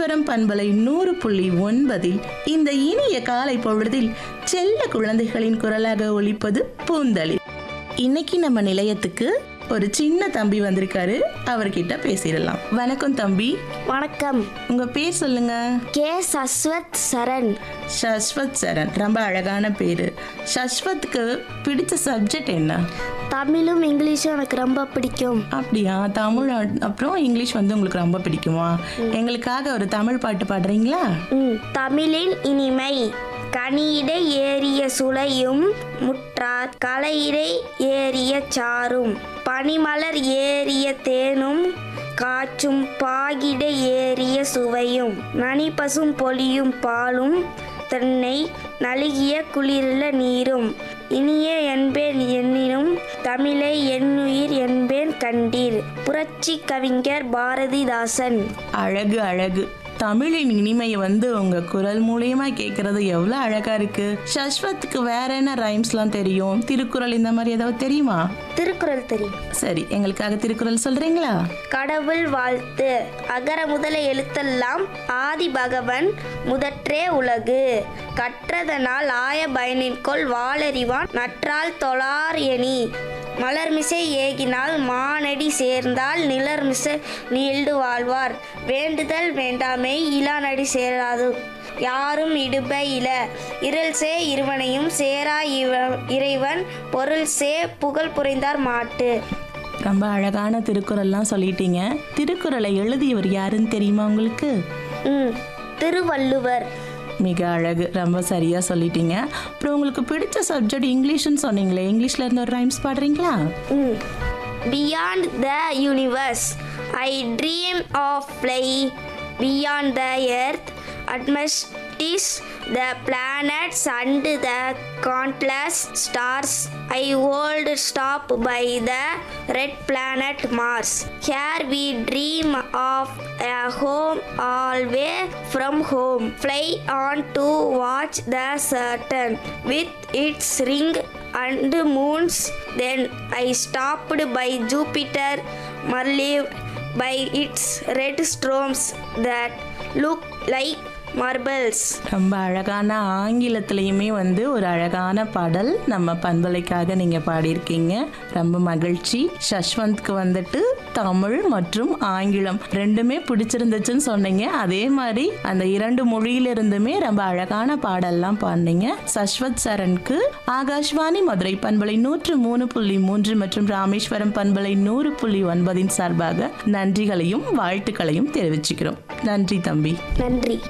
ராமேஸ்வரம் பண்பலை நூறு புள்ளி ஒன்பதில் இந்த இனிய காலை பொழுதில் செல்ல குழந்தைகளின் குரலாக ஒலிப்பது பூந்தளி இன்னைக்கு நம்ம நிலையத்துக்கு ஒரு சின்ன தம்பி வந்திருக்காரு அவர்கிட்ட பேசிடலாம் வணக்கம் தம்பி வணக்கம் உங்க பேர் சொல்லுங்க கே சஸ்வத் சரண் சஸ்வத் சரண் ரொம்ப அழகான பேரு சஸ்வத்துக்கு பிடிச்ச சப்ஜெக்ட் என்ன தமிழும் இங்கிலீஷும் எனக்கு ரொம்ப பிடிக்கும் அப்படியா தமிழ் அ- அப்புறம் இங்கிலீஷ் வந்து உங்களுக்கு ரொம்ப பிடிக்குமா எங்களுக்காக ஒரு தமிழ் பாட்டு பாடுறீங்களா ம், தமிழின் இனிமை கனியிடை ஏறிய சுளையும் முற்றார் கலையிடை ஏறிய சாரும் பனிமலர் ஏறிய தேனும் காற்றும் பாகிடை ஏறிய சுவையும் நனிபசும் பொலியும் பாலும் தென்னை நலுகிய குளிரில நீரும் இனிய என்பேன் எண்ணினும் தமிழை என்னுயிர் என்பேன் கண்டீர் புரட்சி கவிஞர் பாரதிதாசன் அழகு அழகு தமிழின் இனிமையை வந்து உங்க குரல் மூலியமா கேட்கறது எவ்வளவு அழகா இருக்கு சஸ்வத்துக்கு வேற என்ன ரைம்ஸ்லாம் தெரியும் திருக்குறள் இந்த மாதிரி ஏதாவது தெரியுமா திருக்குறள் தெரியும் சரி எங்களுக்காக திருக்குறள் சொல்றீங்களா கடவுள் வாழ்த்து அகர முதல எழுத்தெல்லாம் ஆதி பகவன் முதற்றே உலகு கற்றதனால் ஆய பயனின்கொள் வாளறிவான் நற்றால் தொழார் எனி மலர்மிசை ஏகினால் மானடி சேர்ந்தால் நிலர்மிசை நீள்டு வாழ்வார் வேண்டுதல் வேண்டாமை இளானடி சேராது யாரும் இடுப இல இருள் சே இருவனையும் சேரா இவ இறைவன் பொருள் சே புகழ் புரிந்தார் மாட்டு ரொம்ப அழகான திருக்குறள்லாம் சொல்லிட்டீங்க திருக்குறளை எழுதியவர் யாருன்னு தெரியுமா உங்களுக்கு ம் திருவள்ளுவர் மிக அழகு ரொம்ப சரியா சொல்லிட்டீங்க அப்புறம் உங்களுக்கு பிடிச்ச சப்ஜெக்ட் இங்கிலீஷ்னு சொன்னீங்களே இங்கிலீஷ்ல இருந்து ஒரு ரைம்ஸ் பாடுறீங்களா hmm beyond the universe I dream of fly beyond the earth atmospheres the planets and the countless stars I old stop by the red planet Mars here we dream of a home always from home fly on to watch the saturn with its ring and moons then i stopped by jupiter relieved by its red storms that look like marbles ரொம்ப அழகான ஆங்கிலத்திலையுமே வந்து ஒரு அழகான பாடல் நம்ம பண்பலைக்காக நீங்க பாடியிருக்கீங்க ரொம்ப மகிழ்ச்சி சஷ்வந்த்க்கு வந்துட்டு தமிழ் மற்றும் ஆங்கிலம் ரெண்டுமே பிடிச்சிருந்துச்சுன்னு சொன்னீங்க அதே மாதிரி அந்த இரண்டு மொழியிலிருந்துமே ரொம்ப அழகான பாடல்லாம் பாடினீங்க சஷ்வத் சரண்க்கு ஆகாஷ்வாணி மதுரை பண்பலை நூற்று மூணு புள்ளி மூன்று மற்றும் ராமேஸ்வரம் பண்பலை நூறு புள்ளி ஒன்பதின் சார்பாக நன்றிகளையும் வாழ்த்துக்களையும் தெரிவிச்சுக்கிறோம் நன்றி தம்பி நன்றி